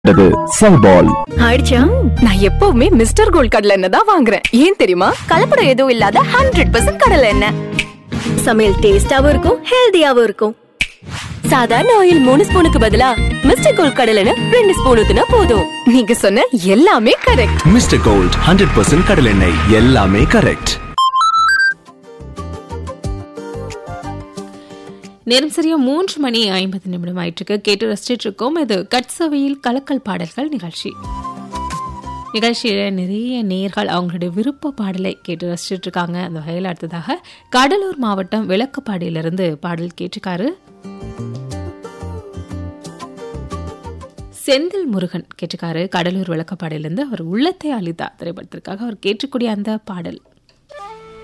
சைபால் ஆயிடுச்சா நான் எப்பவுமே மிஸ்டர் கோல்ட் கடலை எண்ணெய் தான் வாங்குறேன் ஏன் தெரியுமா கலப்படம் எதுவும் இல்லாத ஹண்ட்ரட் பர்சன்ட் கடலை எண்ணெய் சமையல் டேஸ்டாவும் இருக்கும் ஹெல்தியாவும் இருக்கும் சாதாரண ஆயில் மூணு ஸ்பூனுக்கு பதிலா மிஸ்டர் கோல்ட் கடலைன்னு ரெண்டு ஸ்பூன் ஊத்துனா போதும் நீங்க சொன்ன எல்லாமே correct mister gold hundred percent கடலெண்ணெய் எல்லாமே கரெக்ட் நேரம் சரியா மூன்று மணி ஐம்பது நிமிடம் ஆயிட்டிருக்கு கேட்டு ரசிச்சிட்டு இருக்கோம் இது கட்சவையில் கலக்கல் பாடல்கள் நிகழ்ச்சி நிகழ்ச்சியில் நிறைய நேர்கள் அவங்களுடைய விருப்ப பாடலை கேட்டு ரசிச்சிட்டு இருக்காங்க அந்த வகையில் அடுத்ததாக கடலூர் மாவட்டம் விளக்கப்பாடியிலிருந்து பாடல் கேட்டிருக்காரு செந்தில் முருகன் கேட்டிருக்காரு கடலூர் விளக்கப்பாடியிலிருந்து அவர் உள்ளத்தை அளித்தா திரைப்படத்திற்காக அவர் கேட்டுக்கூடிய அந்த பாடல்